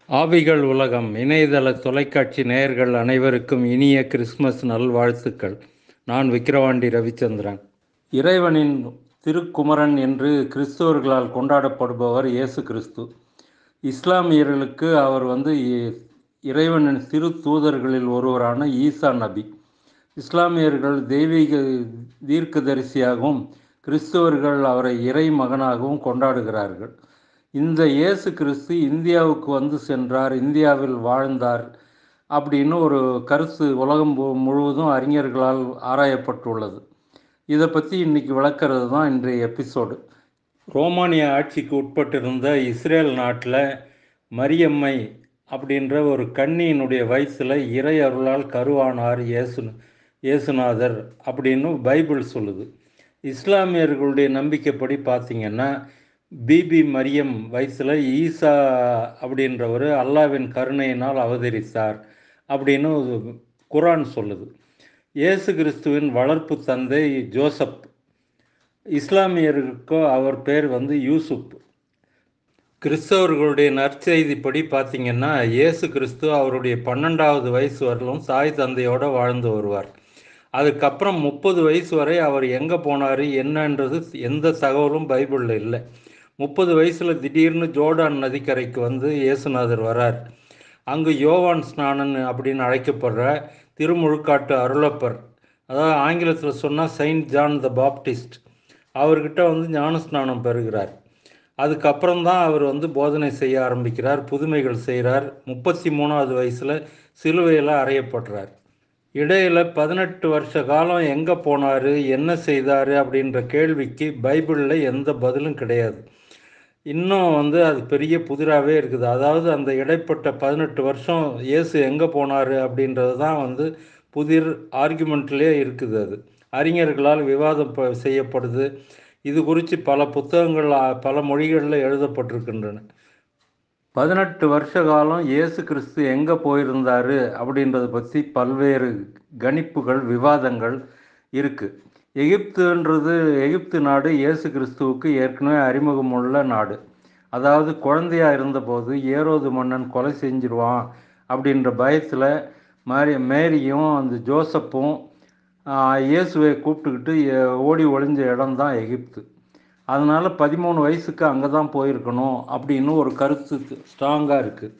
ஆவிகள் உலகம் இணையதள தொலைக்காட்சி நேயர்கள் அனைவருக்கும் இனிய கிறிஸ்மஸ் நல்வாழ்த்துக்கள் நான் விக்கிரவாண்டி ரவிச்சந்திரன் இறைவனின் திருக்குமரன் என்று கிறிஸ்தவர்களால் கொண்டாடப்படுபவர் இயேசு கிறிஸ்து இஸ்லாமியர்களுக்கு அவர் வந்து இ- இறைவனின் திரு தூதர்களில் ஒருவரான ஈசா நபி இஸ்லாமியர்கள் தெய்வீக தீர்க்கதரிசியாகவும் கிறிஸ்தவர்கள் அவரை இறை மகனாகவும் கொண்டாடுகிறார்கள் இந்த இயேசு கிறிஸ்து இந்தியாவுக்கு வந்து சென்றார் இந்தியாவில் வாழ்ந்தார் அப்படின்னு ஒரு கருத்து உலகம் மு- முழுவதும் அறிஞர்களால் ஆராயப்பட்டுள்ளது இதை பற்றி இன்னைக்கு விளக்கிறது தான் இன்றைய எபிசோடு ரோமானிய ஆட்சிக்கு உட்பட்டிருந்த இஸ்ரேல் நாட்டில் மரியம்மை அப்படின்ற ஒரு கன்னியினுடைய வயசில் இறை அருளால் கருவானார் இயேசு இயேசுநாதர் அப்படின்னு பைபிள் சொல்லுது இஸ்லாமியர்களுடைய நம்பிக்கைப்படி பார்த்தீங்கன்னா பிபி மரியம் வயசில் ஈசா அப்படின்றவர் அல்லாவின் கருணையினால் அவதரித்தார் அப்படின்னு குரான் சொல்லுது இயேசு கிறிஸ்துவின் வளர்ப்பு தந்தை ஜோசப் இஸ்லாமியருக்கோ அவர் பேர் வந்து யூசுப் கிறிஸ்தவர்களுடைய நற்செய்திப்படி பார்த்தீங்கன்னா இயேசு கிறிஸ்து அவருடைய பன்னெண்டாவது வயசு வரலும் தாய் தந்தையோடு வாழ்ந்து வருவார் அதுக்கப்புறம் முப்பது வயசு வரை அவர் எங்கே போனார் என்னன்றது எந்த தகவலும் பைபிளில் இல்லை முப்பது வயசில் திடீர்னு ஜோர்டான் நதிக்கரைக்கு வந்து இயேசுநாதர் வரார் அங்கு யோவான் ஸ்நானன் அப்படின்னு அழைக்கப்படுற திருமுழுக்காட்டு அருளப்பர் அதாவது ஆங்கிலத்தில் சொன்னால் செயின்ட் ஜான் த பாப்டிஸ்ட் அவர்கிட்ட வந்து ஞானஸ்நானம் பெறுகிறார் அதுக்கப்புறம் தான் அவர் வந்து போதனை செய்ய ஆரம்பிக்கிறார் புதுமைகள் செய்கிறார் முப்பத்தி மூணாவது வயசில் சிலுவையில் அறையப்படுறார் இடையில பதினெட்டு வருஷ காலம் எங்கே போனார் என்ன செய்தார் அப்படின்ற கேள்விக்கு பைபிளில் எந்த பதிலும் கிடையாது இன்னும் வந்து அது பெரிய புதிராகவே இருக்குது அதாவது அந்த இடைப்பட்ட பதினெட்டு வருஷம் இயேசு எங்கே போனார் அப்படின்றது தான் வந்து புதிர் ஆர்குமெண்ட்லேயே இருக்குது அது அறிஞர்களால் விவாதம் ப- செய்யப்படுது இது குறித்து பல புத்தகங்கள் ஆ, பல மொழிகளில் எழுதப்பட்டிருக்கின்றன பதினெட்டு வருஷ காலம் இயேசு கிறிஸ்து எங்கே போயிருந்தாரு அப்படின்றத பற்றி பல்வேறு கணிப்புகள் விவாதங்கள் இருக்குது எகிப்துன்றது எகிப்து நாடு இயேசு கிறிஸ்துவுக்கு ஏற்கனவே அறிமுகமுள்ள நாடு அதாவது குழந்தையா இருந்தபோது ஏரோது மன்னன் கொலை செஞ்சிருவான் அப்படின்ற பயத்தில் மாரி மேரியும் அந்த ஜோசப்பும் ஆஹ், இயேசுவை கூப்பிட்டுக்கிட்டு எ- ஓடி ஒளிஞ்ச இடம்தான் எகிப்து அதனால் பதிமூணு வயசுக்கு அங்கே தான் போயிருக்கணும் அப்படின்னு ஒரு கருத்து ஸ்ட்ராங்காக இருக்குது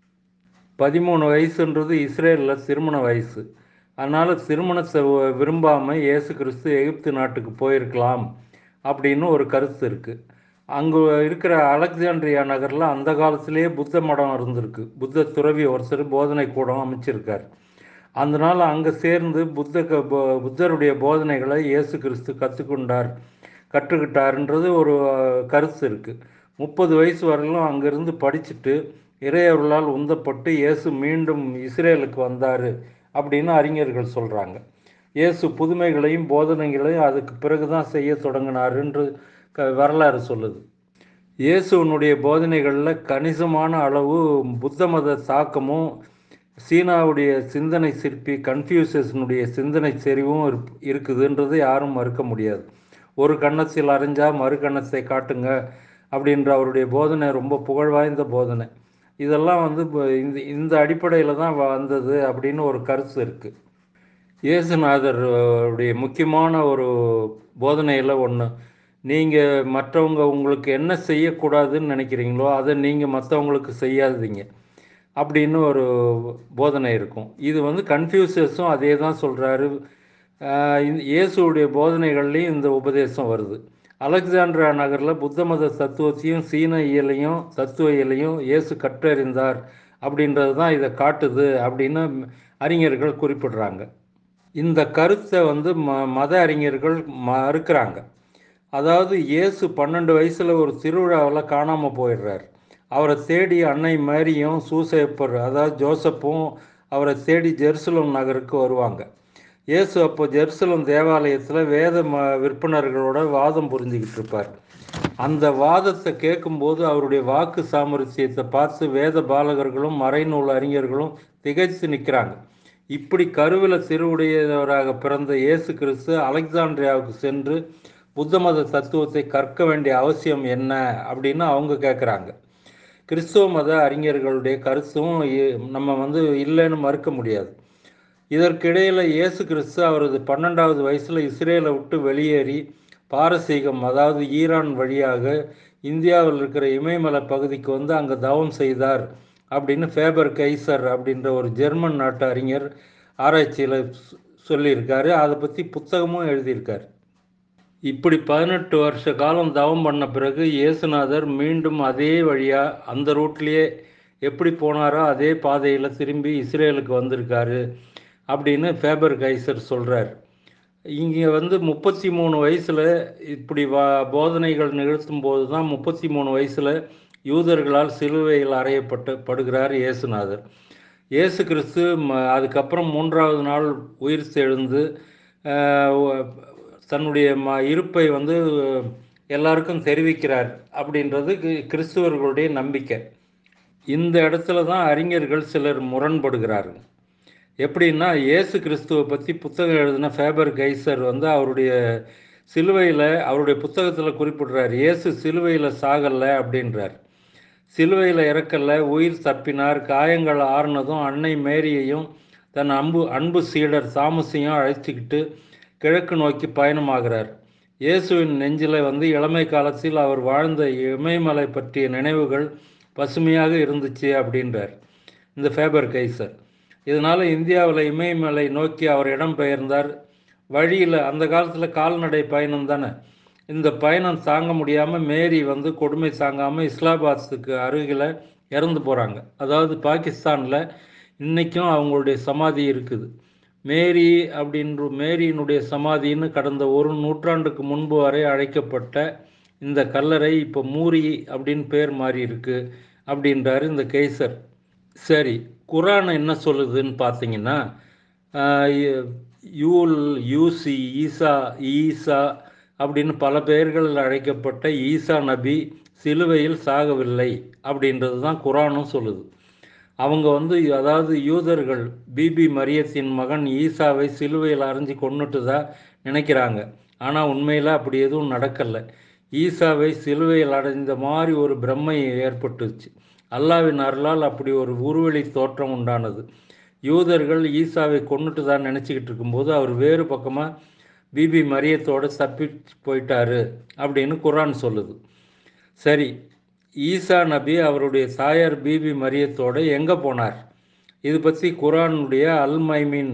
பதிமூணு வயசுன்றது இஸ்ரேலில் திருமண வயசு அதனால் திருமணத்தை விரும்பாமல் இயேசு கிறிஸ்து எகிப்து நாட்டுக்கு போயிருக்கலாம் அப்படின்னு ஒரு கருத்து இருக்குது அங்கே இருக்கிற அலெக்சாண்ட்ரியா நகரில் அந்த காலத்திலேயே புத்த மடம் இருந்திருக்கு புத்த துறவி ஒருத்தர் போதனை கூடம் அமைச்சிருக்கார் அதனால் அங்கே சேர்ந்து புத்த க- போ- புத்தருடைய போதனைகளை இயேசு கிறிஸ்து கற்றுக்கொண்டார் கற்றுக்கிட்டாருன்றது ஒரு அஹ், கருத்து இருக்குது முப்பது வயசு வரையிலும் அங்கேருந்து படிச்சுட்டு இறையருளால் உந்தப்பட்டு இயேசு மீண்டும் இஸ்ரேலுக்கு வந்தார் அப்படின்னு அறிஞர்கள் சொல்கிறாங்க இயேசு புதுமைகளையும் போதனைகளையும் அதுக்கு பிறகு தான் செய்ய தொடங்கினாருன்று க வரலாறு சொல்லுது இயேசுவனுடைய போதனைகளில் கணிசமான அளவு புத்த மத தாக்கமும் சீனாவுடைய சிந்தனை சிற்பி கன்ஃபியூசியஸனுடைய சிந்தனை செறிவும் இருப்- இருக்குதுன்றது யாரும் மறுக்க முடியாது ஒரு கன்னத்தில் அரைஞ்சா மறு கன்னத்தை காட்டுங்க அப்படின்ற அவருடைய போதனை ரொம்ப புகழ் வாய்ந்த போதனை இதெல்லாம் வந்து இப்ப இந்த இந்த அடிப்படையில் தான் வந்தது அப்படின்னு ஒரு கருத்து இருக்குது இயேசுநாதர் உடைய முக்கியமான ஒரு போதனையில் ஒன்று நீங்கள் மற்றவங்க உங்களுக்கு என்ன செய்யக்கூடாதுன்னு நினைக்கிறீங்களோ அதை நீங்கள் மற்றவங்களுக்கு செய்யாதீங்க அப்படின்னு ஒரு போதனை இருக்கும் இது வந்து கன்ஃபியூசியஸும் அதே தான் சொல்கிறாரு இயேசுவுடைய போதனைகள்லேயும் இந்த உபதேசம் வருது அலெக்சாண்ட்ரா நகரில் புத்த மத தத்துவத்தையும் சீன இயலையும் தத்துவ இயலையும் இயேசு கற்றறிந்தார் அப்படின்றது தான் இதை காட்டுது அப்படின்னு அறிஞர்கள் குறிப்பிடுறாங்க இந்த கருத்தை வந்து ம மத அறிஞர்கள் மறுக்கிறாங்க அதாவது இயேசு பன்னெண்டு வயசில் ஒரு திருவிழாவில் காணாமல் போயிடுறார் அவரை தேடி அன்னை மேரியும் சூசைப்பர் அதாவது ஜோசப்பும் அவரை தேடி ஜெருசலம் நகருக்கு வருவாங்க இயேசு அப்போ ஜெருசலம் தேவாலயத்தில் வேத ம விற்பனர்களோட வாதம் புரிஞ்சுக்கிட்டு இருப்பார் அந்த வாதத்தை கேட்கும்போது அவருடைய வாக்கு சாமர்த்தியத்தை பார்த்து வேத பாலகர்களும் மறைநூல் அறிஞர்களும் திகைத்து நிற்கிறாங்க இப்படி கருவில சிறுவுடையவராக பிறந்த இயேசு கிறிஸ்து அலெக்சாண்ட்ரியாவுக்கு சென்று புத்த மத தத்துவத்தை கற்க வேண்டிய அவசியம் என்ன அப்படின்னு அவங்க கேட்குறாங்க கிறிஸ்துவ மத அறிஞர்களுடைய கருத்தும் இ- நம்ம வந்து இல்லைன்னு மறுக்க முடியாது இதற்கிடையில் இயேசு கிறிஸ்து அவரது பன்னெண்டாவது வயசில் இஸ்ரேலை விட்டு வெளியேறி பாரசீகம் அதாவது ஈரான் வழியாக இந்தியாவில் இருக்கிற இமயமலை பகுதிக்கு வந்து அங்கே தவம் செய்தார் அப்படின்னு ஃபேபர் கைசர் அப்படின்ற ஒரு ஜெர்மன் நாட்டு அறிஞர் ஆராய்ச்சியில் சொல்லியிருக்காரு அதை பற்றி புத்தகமும் எழுதியிருக்கார் இப்படி பதினெட்டு வருஷ காலம் தவம் பண்ண பிறகு இயேசுநாதர் மீண்டும் அதே வழியாக அந்த ரூட்லேயே எப்படி போனாரோ அதே பாதையில் திரும்பி இஸ்ரேலுக்கு வந்திருக்காரு அப்படின்னு ஃபேபர் கைசர் சொல்கிறார் இங்கே வந்து முப்பத்தி மூணு வயசில் இப்படி வா போதனைகள் நிகழ்த்தும் போது தான் முப்பத்தி மூணு வயசில் யூதர்களால் சிலுவையில் அறையப்பட்டு படுகிறார் இயேசுநாதர் இயேசு கிறிஸ்து ம- அதுக்கப்புறம் மூன்றாவது நாள் உயிர் தெழுந்து ஆஹ், ஒ- தன்னுடைய ம இருப்பை வந்து எல்லாருக்கும் தெரிவிக்கிறார் அப்படின்றது கி- கிறிஸ்துவர்களுடைய நம்பிக்கை இந்த இடத்துல தான் அறிஞர்கள் சிலர் முரண்படுகிறார்கள் எப்படின்னா இயேசு கிறிஸ்துவை பற்றி புத்தகம் எழுதின ஃபேபர் கைசர் வந்து அவருடைய சிலுவையில் அவருடைய புத்தகத்தில் குறிப்பிடுறார் இயேசு சிலுவையில் சாகலை அப்படின்றார் சிலுவையில் இறக்கல உயிர் தப்பினார் காயங்கள் ஆறுனதும் அன்னை மேரியையும் தன் அன்பு அன்பு சீடர் தாமஸையும் அழைச்சிக்கிட்டு கிழக்கு நோக்கி பயணமாகிறார் இயேசுவின் நெஞ்சில் வந்து இளமை காலத்தில் அவர் வாழ்ந்த இமயமலை பற்றிய நினைவுகள் பசுமையாக இருந்துச்சு அப்படின்றார் இந்த ஃபேபர் கைசர் இதனால் இந்தியாவில் இமயமலை நோக்கி அவர் இடம் பெயர்ந்தார் வழியில் அந்த காலத்தில் கால்நடை பயணம் தானே இந்த பயணம் தாங்க முடியாமல் மேரி வந்து கொடுமை தாங்காமல் இஸ்லாபாத்துக்கு அருகில் இறந்து போகிறாங்க அதாவது பாகிஸ்தானில் இன்றைக்கும் அவங்களுடைய சமாதி இருக்குது மேரி அப்படின்ற மேரியினுடைய சமாதின்னு கடந்த ஒரு நூற்றாண்டுக்கு முன்பு வரை அழைக்கப்பட்ட இந்த கல்லறை இப்போ மூரி அப்படின்னு பேர் மாறி இருக்கு அப்படின்றாரு இந்த கேசர் சரி குரான் என்ன சொல்லுதுன்னு பார்த்தீங்கன்னா ஆஹ் யூ- யூல் யூசி ஈசா ஈசா அப்படின்னு பல பெயர்களில் அழைக்கப்பட்ட ஈசா நபி சிலுவையில் சாகவில்லை அப்படின்றது தான் குரானும் சொல்லுது அவங்க வந்து அதாவது யூதர்கள் பிபி மரியத்தின் மகன் ஈசாவை சிலுவையில் அரைஞ்சு கொன்னுட்டுதா நினைக்கிறாங்க ஆனால் உண்மையில் அப்படி எதுவும் நடக்கலை ஈசாவை சிலுவையில் அடைந்த மாதிரி ஒரு பிரம்மை ஏற்பட்டுச்சு அல்லாவின் அருளால் அப்படி ஒரு உருவெளி தோற்றம் உண்டானது யூதர்கள் ஈசாவை கொன்னுட்டு தான் நினச்சிக்கிட்டு இருக்கும்போது அவர் வேறு பக்கமாக பிபி மரியத்தோட தப்பி போயிட்டாரு அப்படின்னு குரான் சொல்லுது சரி ஈசா நபி அவருடைய தாயார் பிபி மரியத்தோட எங்கே போனார் இது பற்றி குரானுடைய அல் மைமின்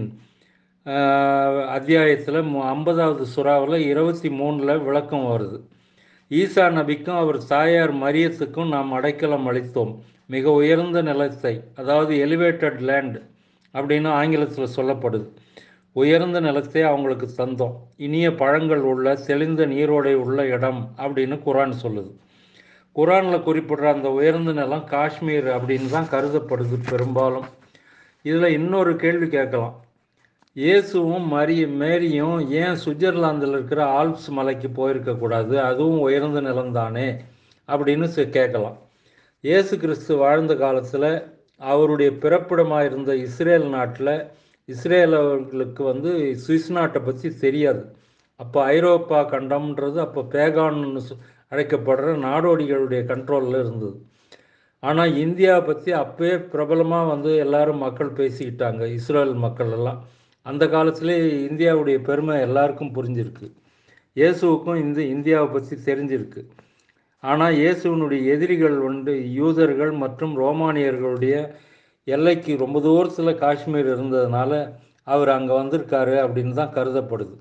அத்தியாயத்தில் ஐம்பதாவது சுறாவில் இருபத்தி மூணில் விளக்கம் வருது ஈசா நபிக்கும் அவர் தாயார் மரியத்துக்கும் நாம் அடைக்கலம் அளித்தோம் மிக உயர்ந்த நிலத்தை அதாவது எலிவேட்டட் லேண்ட் அப்படின்னு ஆங்கிலத்தில் சொல்லப்படுது உயர்ந்த நிலத்தை அவங்களுக்கு தந்தோம் இனிய பழங்கள் உள்ள தெளிந்த நீரோடை உள்ள இடம் அப்படின்னு குரான் சொல்லுது குரானில் குறிப்பிடுற அந்த உயர்ந்த நிலம் காஷ்மீர் அப்படின்னு தான் கருதப்படுது பெரும்பாலும் இதில் இன்னொரு கேள்வி கேட்கலாம் இயேசுவும் மரிய மேரியும் ஏன் சுவிட்சர்லாந்தில் இருக்கிற ஆல்ப்ஸ் மலைக்கு போயிருக்கக்கூடாது அதுவும் உயர்ந்த நிலம்தானே அப்படின்னு செ- கேட்கலாம் இயேசு கிறிஸ்து வாழ்ந்த காலத்தில் அவருடைய பிறப்பிடமாக இருந்த இஸ்ரேல் நாட்டில் இஸ்ரேலர்களுக்கு வந்து சுவிஸ் நாட்டை பற்றி தெரியாது அப்போ ஐரோப்பா கண்டம்ன்றது அப்போ பேகான்னு சொ- அழைக்கப்படுற நாடோடிகளுடைய கண்ட்ரோலில் இருந்தது ஆனால் இந்தியாவை பற்றி அப்பவே பிரபலமாக வந்து எல்லாரும் மக்கள் பேசிக்கிட்டாங்க இஸ்ரேல் மக்கள் எல்லாம் அந்த காலத்திலே இந்தியாவுடைய பெருமை எல்லாருக்கும் புரிஞ்சிருக்கு இயேசுவுக்கும் இந்த இந்தியாவை பற்றி தெரிஞ்சிருக்கு ஆனால் இயேசுவினுடைய எதிரிகள் வந்து யூதர்கள் மற்றும் ரோமானியர்களுடைய எல்லைக்கு ரொம்ப தூரத்தில் காஷ்மீர் இருந்ததுனால அவர் அங்கே வந்திருக்காரு அப்படின்னு தான் கருதப்படுது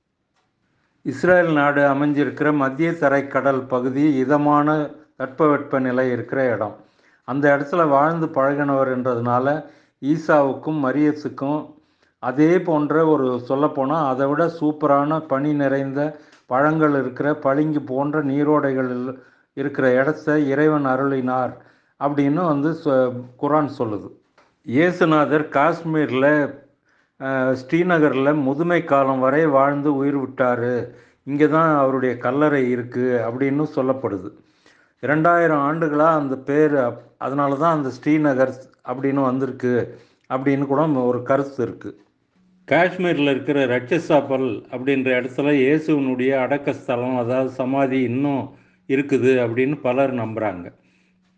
இஸ்ரேல் நாடு அமைஞ்சிருக்கிற மத்திய தரைக்கடல் பகுதி இதமான தட்பவெட்ப நிலை இருக்கிற இடம் அந்த இடத்துல வாழ்ந்து பழகினவர்ன்றதுனால ஈசாவுக்கும் மரியத்துக்கும் அதே போன்ற ஒரு சொல்லப்போனால் அதை விட சூப்பரான பனி நிறைந்த பழங்கள் இருக்கிற பளிங்கு போன்ற நீரோடைகள் இருக்கிற இடத்த இறைவன் அருளினார் அப்படின்னு வந்து சொ- குரான் சொல்லுது இயேசுநாதர் காஷ்மீரில் ஸ்ரீநகரில் முதுமை காலம் வரை வாழ்ந்து உயிர் விட்டார் இங்கே தான் அவருடைய கல்லறை இருக்குது அப்படின்னு சொல்லப்படுது இரண்டாயிரம் ஆண்டுகளாக அந்த பேர் அதனால தான் அந்த ஸ்ரீநகர் அப்படின்னு வந்திருக்கு அப்படின்னு கூட ஒரு கருத்து இருக்குது காஷ்மீரில் இருக்கிற ரட்சசாப்பல் அப்படின்ற இடத்துல இயேசுவினுடைய அடக்க ஸ்தலம் அதாவது சமாதி இன்னும் இருக்குது அப்படின்னு பலர் நம்புகிறாங்க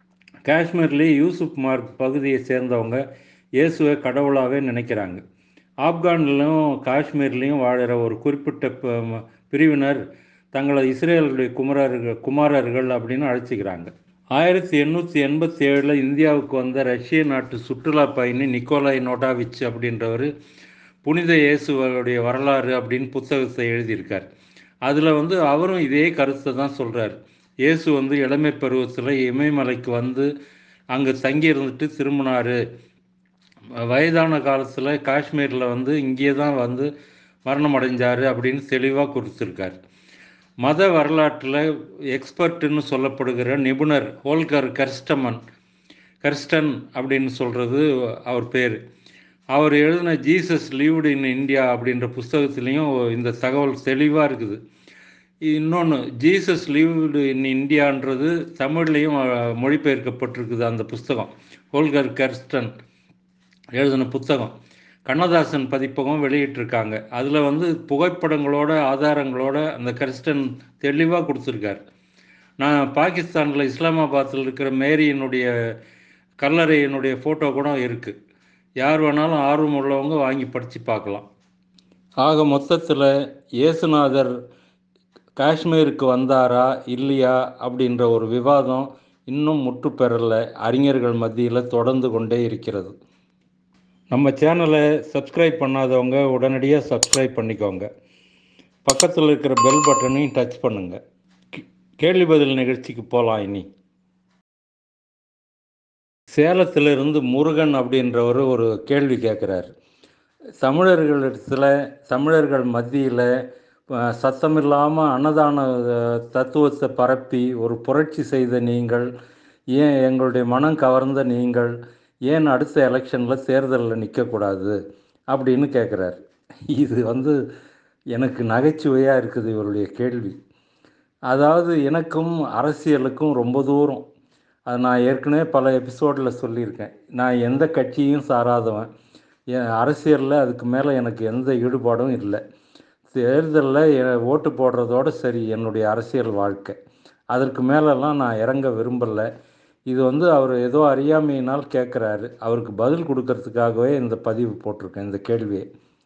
காஷ்மீர்லேயே யூசுப் மார்க் பகுதியை சேர்ந்தவங்க இயேசுவை கடவுளாகவே நினைக்கிறாங்க ஆப்கான்லையும் காஷ்மீர்லேயும் வாழுற ஒரு குறிப்பிட்ட ப- பிரிவினர் தங்களை இஸ்ரேலுடைய குமரர்கள் குமாரர்கள் அப்படின்னு அழைச்சிக்கிறாங்க ஆயிரத்தி எண்ணூற்றி எண்பத்தி ஏழில் இந்தியாவுக்கு வந்த ரஷ்ய நாட்டு சுற்றுலா பயணி நிக்கோலாய் நோட்டாவிச் அப்படின்றவர் புனித இயேசுவருடைய வரலாறு அப்படின்னு புத்தகத்தை எழுதியிருக்கார் அதில் வந்து அவரும் இதே கருத்தை தான் சொல்கிறார் இயேசு வந்து இளமை பருவத்தில் இமயமலைக்கு வந்து அங்கே தங்கி இருந்துட்டு திரும்பினார் வயதான காலத்தில் காஷ்மீரில் வந்து இங்கே தான் வந்து மரணம் அடைஞ்சார் அப்படின்னு தெளிவாக குறிச்சிருக்கார் மத வரலாற்றில் எக்ஸ்பர்ட்டுன்னு சொல்லப்படுகிற நிபுணர் ஹோல்கர் கர்ஸ்டமன் கர்ஸ்டன் அப்படின்னு சொல்கிறது அவர் பேர் அவர் எழுதின ஜீசஸ் லீவ்டு இன் இந்தியா அப்படின்ற புஸ்தகத்துலேயும் இந்த தகவல் தெளிவாக இருக்குது இன்னொன்று ஜீசஸ் லீவ்டு இன் இந்தியான்றது தமிழ்லேயும் அஹ், மொழிபெயர்க்கப்பட்டிருக்குது அந்த புஸ்தகம் ஹோல்கர் கர்ஸ்டன் எழுதின புத்தகம் கண்ணதாசன் பதிப்பகம் வெளியிட்டிருக்காங்க அதில் வந்து புகைப்படங்களோட ஆதாரங்களோட அந்த கரிஸ்டன் தெளிவாக கொடுத்துருக்கார் நான் பாகிஸ்தானில் இஸ்லாமாபாத்தில் இருக்கிற மேரியினுடைய கல்லறையினுடைய ஃபோட்டோ கூட இருக்குது யார் வேணாலும் ஆர்வம் உள்ளவங்க வாங்கி படித்து பார்க்கலாம் ஆக மொத்தத்தில் இயேசுநாதர் காஷ்மீருக்கு வந்தாரா இல்லையா அப்படின்ற ஒரு விவாதம் இன்னும் முற்று பெறல அறிஞர்கள் மத்தியில் தொடர்ந்து கொண்டே இருக்கிறது நம்ம சேனலை சப்ஸ்கிரைப் பண்ணாதவங்க உடனடியாக சப்ஸ்கிரைப் பண்ணிக்கோங்க பக்கத்தில் இருக்கிற பெல் பட்டனையும் டச் பண்ணுங்க கே- கேள்வி பதில் நிகழ்ச்சிக்கு போகலாம் இனி சேலத்திலிருந்து முருகன் அப்படின்றவர் ஒரு கேள்வி கேட்குறாரு தமிழர்களிடத்தில் தமிழர்கள் மத்தியில் சத்தமில்லாமல் அன்னதான அஹ், தத்துவத்தை பரப்பி ஒரு புரட்சி செய்த நீங்கள் ஏன் எங்களுடைய மனம் கவர்ந்த நீங்கள் ஏன் அடுத்த எலெக்ஷனில் தேர்தலில் நிற்கக்கூடாது அப்படின்னு கேட்குறாரு இது வந்து எனக்கு நகைச்சுவையாக இருக்குது இவருடைய கேள்வி அதாவது எனக்கும் அரசியலுக்கும் ரொம்ப தூரம் அது நான் ஏற்கனவே பல எபிசோடில் சொல்லியிருக்கேன் நான் எந்த கட்சியும் சாராதவன் என் அரசியலில் அதுக்கு மேலே எனக்கு எந்த ஈடுபாடும் இல்லை தேர்தலில் ஓட்டு போடுறதோட சரி என்னுடைய அரசியல் வாழ்க்கை அதற்கு மேலெல்லாம் நான் இறங்க விரும்பலை இது வந்து அவர் ஏதோ அறியாமையினால் கேட்குறாரு அவருக்கு பதில் கொடுக்கறதுக்காகவே இந்த பதிவு போட்டிருக்கேன் இந்த கேள்வியை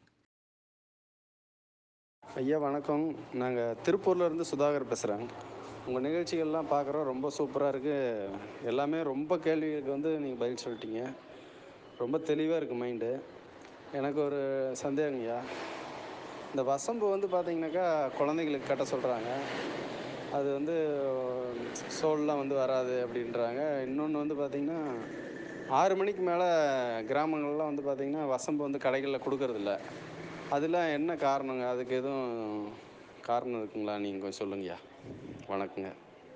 ஐயா வணக்கம் நாங்கள் திருப்பூர்ல இருந்து சுதாகர் பேசுகிறேன் உங்கள் நிகழ்ச்சிகள்லாம் பார்க்குறோம் ரொம்ப சூப்பராக இருக்குது எல்லாமே ரொம்ப கேள்விகளுக்கு வந்து நீங்கள் பதில் சொல்லிட்டீங்க ரொம்ப தெளிவாக இருக்குது மைண்டு எனக்கு ஒரு சந்தேகங்கய்யா இந்த வசம்பு வந்து பார்த்தீங்கன்னாக்கா குழந்தைங்களுக்கு கட்ட சொல்கிறாங்க அது வந்து சோல்லாம் வந்து வராது அப்படின்றாங்க இன்னொன்று வந்து பார்த்திங்கன்னா ஆறு மணிக்கு மேலே கிராமங்கள்லாம் வந்து பார்த்திங்கன்னா வசம்பு வந்து கடைகளில் கொடுக்கறதில்ல அதெல்லாம் என்ன காரணங்க அதுக்கு எதுவும் காரணம் இருக்குங்களா நீங்கள் கொஞ்சம் சொல்லுங்கய்யா வணக்கங்க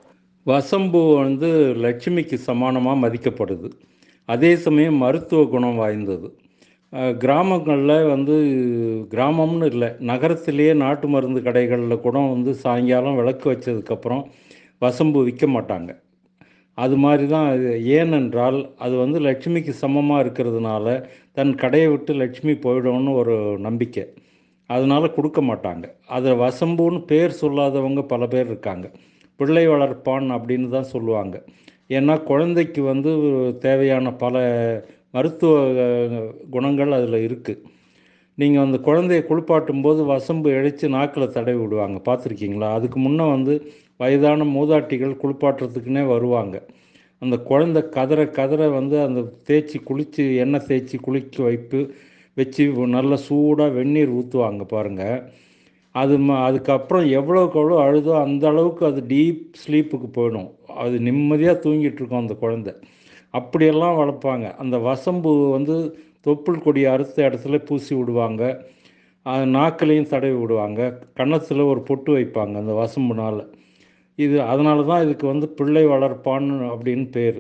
வசம்பு வந்து லட்சுமிக்கு சமானமாக மதிக்கப்படுது அதே சமயம் மருத்துவ குணம் வாய்ந்தது அஹ், கிராமங்களில் வந்து கிராமம்னு இல்லை நகரத்திலேயே நாட்டு மருந்து கடைகளில் கூட வந்து சாயங்காலம் விளக்கு வச்சதுக்கப்புறம் வசம்பு விற்க மாட்டாங்க அது மாதிரி தான் இது ஏனென்றால் அது வந்து லட்சுமிக்கு சமமாக இருக்கிறதுனால தன் கடையை விட்டு லட்சுமி போயிடும்னு ஒரு நம்பிக்கை அதனால கொடுக்க மாட்டாங்க அதை வசம்புன்னு பேர் சொல்லாதவங்க பல பேர் இருக்காங்க பிள்ளை வளர்ப்பான் அப்படின்னு தான் சொல்லுவாங்க ஏன்னா குழந்தைக்கு வந்து தேவையான பல மருத்துவ அஹ், குணங்கள் அதில் இருக்குது நீங்கள் அந்த குழந்தைய குளிப்பாட்டும் போது வசம்பு இழைச்சி நாக்கில் தடவி விடுவாங்க பார்த்துருக்கீங்களா அதுக்கு முன்னே வந்து வயதான மூதாட்டிகள் குளிப்பாட்டுறதுக்குன்னே வருவாங்க அந்த குழந்தை கதற கதற வந்து அந்த தேய்ச்சி குளித்து எண்ணெய் தேய்ச்சி குளிக்க வைப்பு வச்சு நல்ல சூடாக வெந்நீர் ஊற்றுவாங்க பாருங்கள் அது ம அதுக்கப்புறம் எவ்வளோக்கு எவ்வளோ அழுதோ அந்த அளவுக்கு அது டீப் ஸ்லீப்புக்கு போயிடும் அது நிம்மதியாக தூங்கிட்டு இருக்கும் அந்த குழந்தை அப்படியெல்லாம் வளர்ப்பாங்க அந்த வசம்பு வந்து தொப்புள் கொடி அறுத்த இடத்துல பூசி விடுவாங்க அது நாக்குலையும் தடவி விடுவாங்க கன்னத்தில் ஒரு பொட்டு வைப்பாங்க அந்த வசம்புனால் இது அதனால தான் இதுக்கு வந்து பிள்ளை வளர்ப்பான் அப்படின்னு பேர்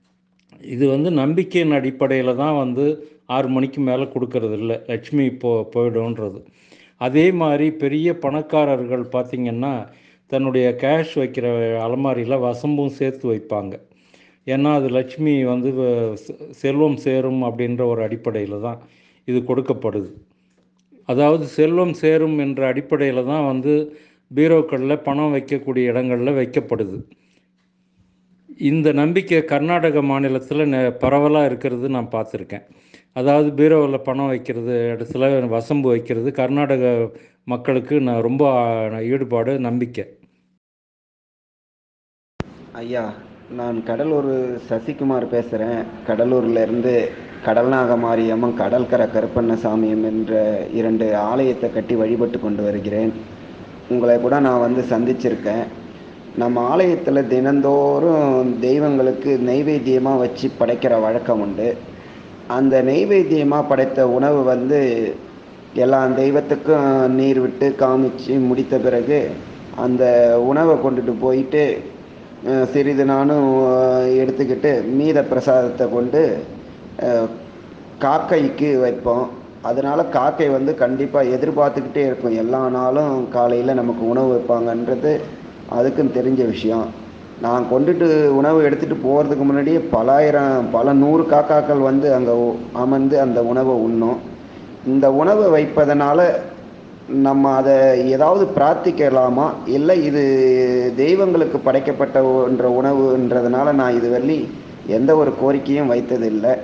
இது வந்து நம்பிக்கையின் அடிப்படையில் தான் வந்து ஆறு மணிக்கு மேலே கொடுக்கறது இல்லை லட்சுமி போ போயிடும்ன்றது அதே மாதிரி பெரிய பணக்காரர்கள் பார்த்திங்கன்னா தன்னுடைய கேஷ் வைக்கிற அலமாரியில் வசம்பும் சேர்த்து வைப்பாங்க ஏன்னா அது லட்சுமி வந்து வ- செ- செல்வம் சேரும் அப்படின்ற ஒரு அடிப்படையில் தான் இது கொடுக்கப்படுது அதாவது செல்வம் சேரும் என்ற அடிப்படையில் தான் வந்து பீரோக்களில் பணம் வைக்கக்கூடிய இடங்களில் வைக்கப்படுது இந்த நம்பிக்கை கர்நாடக மாநிலத்தில் ந பரவலாக இருக்கிறது நான் பார்த்துருக்கேன் அதாவது பீரோவில் பணம் வைக்கிறது இடத்துல வசம்பு வைக்கிறது கர்நாடக மக்களுக்கு நான் ரொம்ப ஈடுபாடு நம்பிக்கை ஐயா நான் கடலூர் சசிகுமார் பேசுகிறேன் கடலூர்லேருந்து கடல்நாக மாரியம்மன் கடற்கரை கருப்பண்ணசாமியம் என்ற இரண்டு ஆலயத்தை கட்டி வழிபட்டு கொண்டு வருகிறேன் உங்களை கூட நான் வந்து சந்திச்சிருக்கேன் நம்ம ஆலயத்தில் தினந்தோறும் தெய்வங்களுக்கு நெய்வேத்தியமாக வச்சு படைக்கிற வழக்கம் உண்டு அந்த நெய்வேத்தியமாக படைத்த உணவு வந்து எல்லா தெய்வத்துக்கும் நீர் விட்டு காமிச்சு முடித்த பிறகு அந்த உணவை கொண்டுட்டு போயிட்டு அஹ், சிறிது நானும் அஹ், எடுத்துக்கிட்டு மீத பிரசாதத்தை கொண்டு அஹ், காக்கைக்கு வைப்போம் அதனால் காக்கை வந்து கண்டிப்பாக எதிர்பார்த்துக்கிட்டே இருக்கும் எல்லா நாளும் காலையில் நமக்கு உணவு வைப்பாங்கன்றது அதுக்கும் தெரிஞ்ச விஷயம் நான் கொண்டுட்டு உணவு எடுத்துகிட்டு போகிறதுக்கு முன்னாடியே பலாயிரம் பல நூறு காக்காக்கள் வந்து அங்கே அமர்ந்து அந்த உணவை உண்ணும் இந்த உணவை வைப்பதனால நம்ம அதை ஏதாவது பிரார்த்திக்கலாமா இல்லை இது தெய்வங்களுக்கு படைக்கப்பட்ட ஒன்ற உணவுன்றதுனால நான் இதுவரை எந்த ஒரு கோரிக்கையும் வைத்ததில்லை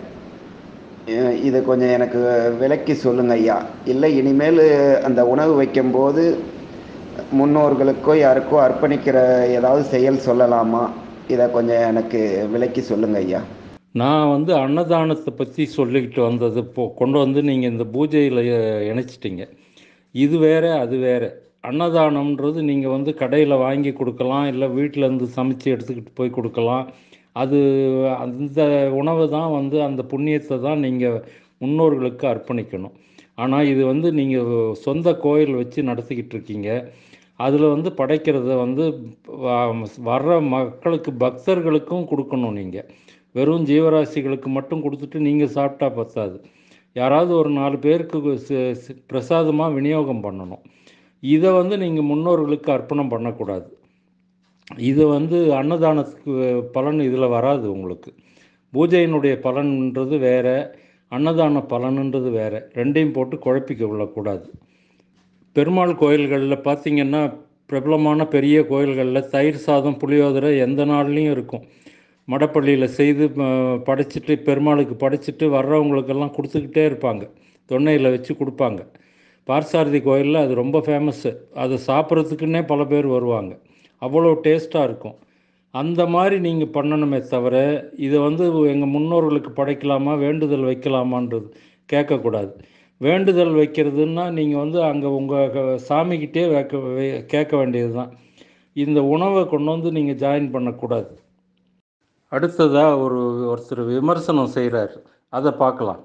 அஹ் இது கொஞ்சம் எனக்கு விளக்கி சொல்லுங்க ஐயா இல்லை இனிமேல் அந்த உணவு வைக்கும்போது முன்னோர்களுக்கோ யாருக்கோ அர்ப்பணிக்கிற ஏதாவது செயல் சொல்லலாமா இதை கொஞ்சம் எனக்கு விளக்கி சொல்லுங்க ஐயா நான் வந்து அன்னதானத்தை பற்றி சொல்லிக்கிட்டு வந்தது இப்போ கொண்டு வந்து நீங்கள் இந்த பூஜையில் இணைச்சிட்டிங்க இது வேற அது வேற அன்னதானம்ன்றது நீங்கள் வந்து கடையில் வாங்கி கொடுக்கலாம் இல்லை வீட்டில் இருந்து சமைச்சு எடுத்துக்கிட்டு போய் கொடுக்கலாம் அது அந்த உணவை தான் வந்து அந்த புண்ணியத்தை தான் நீங்கள் முன்னோர்களுக்கு அர்ப்பணிக்கணும் ஆனால் இது வந்து நீங்கள் சொந்த கோயில் வச்சு நடத்திக்கிட்டு இருக்கீங்க அதில் வந்து படைக்கிறத வந்து வ- வர்ற மக்களுக்கு பக்தர்களுக்கும் கொடுக்கணும் நீங்கள் வெறும் ஜீவராசிகளுக்கு மட்டும் கொடுத்துட்டு நீங்கள் சாப்பிட்டா பத்தாது யாராவது ஒரு நாலு பேருக்கு சி- சி- பிரசாதமாக விநியோகம் பண்ணணும் இதை வந்து நீங்கள் முன்னோர்களுக்கு அர்ப்பணம் பண்ணக்கூடாது இது வந்து அன்னதானத்துக்கு பலன் இதில் வராது உங்களுக்கு பூஜையினுடைய பலன்ன்றது வேற அன்னதான பலனுன்றது வேற ரெண்டையும் போட்டு குழப்பிக்க கொள்ளக்கூடாது பெருமாள் கோயில்களில் பார்த்தீங்கன்னா பிரபலமான பெரிய கோயில்களில் தயிர் சாதம் புளியோதரை எந்த நாள்லேயும் இருக்கும் மடப்பள்ளியில் செய்து ம- படைச்சிட்டு பெருமாளுக்கு படைச்சிட்டு வர்றவங்களுக்கெல்லாம் கொடுத்துக்கிட்டே இருப்பாங்க தொன்னையில் வச்சு கொடுப்பாங்க பார்சாரதி கோயிலில் அது ரொம்ப ஃபேமஸ்ஸு அதை சாப்பிட்றதுக்குன்னே பல பேர் வருவாங்க அவ்வளோ டேஸ்ட்டாக இருக்கும் அந்த மாதிரி நீங்கள் பண்ணணுமே தவிர இதை வந்து எங்கள் முன்னோர்களுக்கு படைக்கலாமா வேண்டுதல் வைக்கலாமான்றது கேட்கக்கூடாது வேண்டுதல் வைக்கிறதுன்னா நீங்கள் வந்து அங்கே உங்கள் சாமிக்கிட்டே வைக்க வே- கேட்க வேண்டியது தான் இந்த உணவை கொண்டு வந்து நீங்கள் ஜாயின் பண்ணக்கூடாது அடுத்ததாக ஒரு ஒருத்தர் விமர்சனம் செய்கிறார் அதை பார்க்கலாம்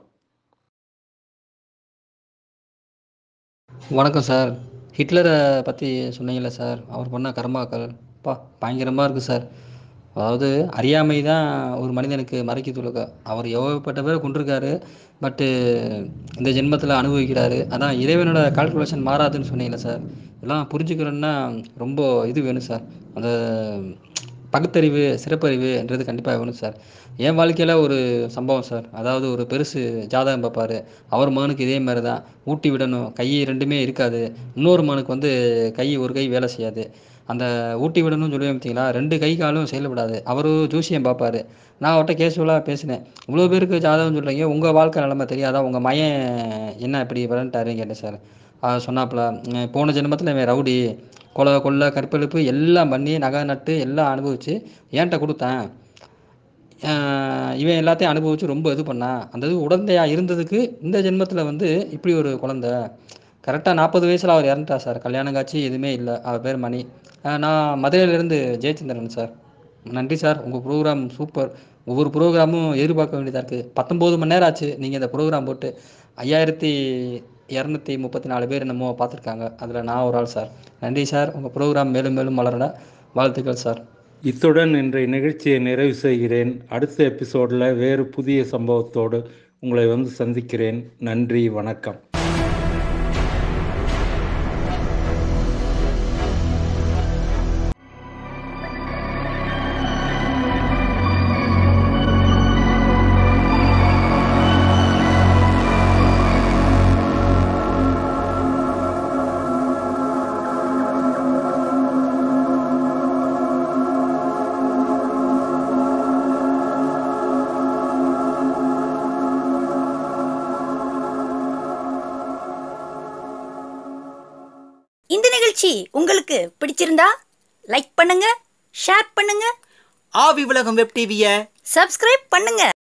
வணக்கம் சார் ஹிட்லரை பற்றி சொன்னீங்கல்ல சார் அவர் பண்ண கர்மாக்கள் பா பயங்கரமாக இருக்குது சார் அதாவது அறியாமை தான் ஒரு மனிதனுக்கு மறைக்க துளுக்க அவர் எவ்வளோப்பட்ட பேரை கொண்டிருக்காரு பட்டு இந்த ஜென்மத்தில் அனுபவிக்கிறாரு அதான் இறைவனோட கால்குலேஷன் மாறாதுன்னு சொன்னீங்கல்ல சார் இதெல்லாம் புரிஞ்சுக்கிறோன்னா ரொம்ப இது வேணும் சார் அந்த பகுத்தறிவு சிறப்பறிவுன்றது கண்டிப்பாக வேணும் சார் என் வாழ்க்கையில் ஒரு சம்பவம் சார் அதாவது ஒரு பெருசு ஜாதகம் பார்ப்பாரு அவர் மகனுக்கு இதே மாதிரி தான் ஊட்டி விடணும் கை ரெண்டுமே இருக்காது இன்னொரு மகனுக்கு வந்து கை ஒரு கை வேலை செய்யாது அந்த ஊட்டி விடணும்னு சொல்லி பார்த்தீங்களா ரெண்டு கை காலும் செயல்படாது அவர் ஜோசியம் பார்ப்பாரு நான் அவர்கிட்ட கேஷுவலாக பேசினேன் இவ்வளோ பேருக்கு ஜாதகம் சொல்கிறீங்க உங்கள் வாழ்க்கை நிலைமை தெரியாதா உங்கள் மயன் என்ன இப்படி விளையாண்டாருன்னு கேட்டேன் சார் அவர் சொன்னாப்புல "உம், போன ஜென்மத்தில் இவன் ரவுடி கொலை கொள்ளை கற்பழிப்பு எல்லாம் பண்ணி நகை நட்டு எல்லாம் அனுபவிச்சு ஏன்ட்ட கொடுத்தேன் ஆஹ் இவன் எல்லாத்தையும் அனுபவிச்சு ரொம்ப இது பண்ணான் அந்த இது உடந்தையா இருந்ததுக்கு இந்த ஜென்மத்தில் வந்து இப்படி ஒரு குழந்தை கரெக்டாக நாற்பது வயசில் அவர் இறந்துட்டா சார் கல்யாணம் காட்சி எதுவுமே இல்லை அவர் பேர் மணி ஆஹ் நான் மதுரையிலேருந்து ஜெயச்சந்திரன் சார் நன்றி சார் உங்கள் ப்ரோக்ராம் சூப்பர் ஒவ்வொரு ப்ரோக்ராமும் எதிர்பார்க்க வேண்டியதாக இருக்குது பத்தொம்போது மணி நேரம் ஆச்சு நீங்கள் இந்த ப்ரோக்ராம் போட்டு ஐயாயிரத்தி இரநூத்தி முப்பத்தி நாலு பேர் என்னமோ பார்த்துருக்காங்க அதில் நான் ஒரு ஆள் சார் நன்றி சார் உங்கள் ப்ரோக்ராம் மேலும் மேலும் வளர வாழ்த்துக்கள் சார் இத்துடன் இன்றைய நிகழ்ச்சியை நிறைவு செய்கிறேன் அடுத்த எபிசோடில் வேறு புதிய சம்பவத்தோடு உங்களை வந்து சந்திக்கிறேன் நன்றி வணக்கம் நிகழ்ச்சி உங்களுக்கு பிடிச்சிருந்தா லைக் பண்ணுங்க ஷேர் பண்ணுங்க ஆவி உலகம் வெப் டிவியை சப்ஸ்கிரைப் பண்ணுங்க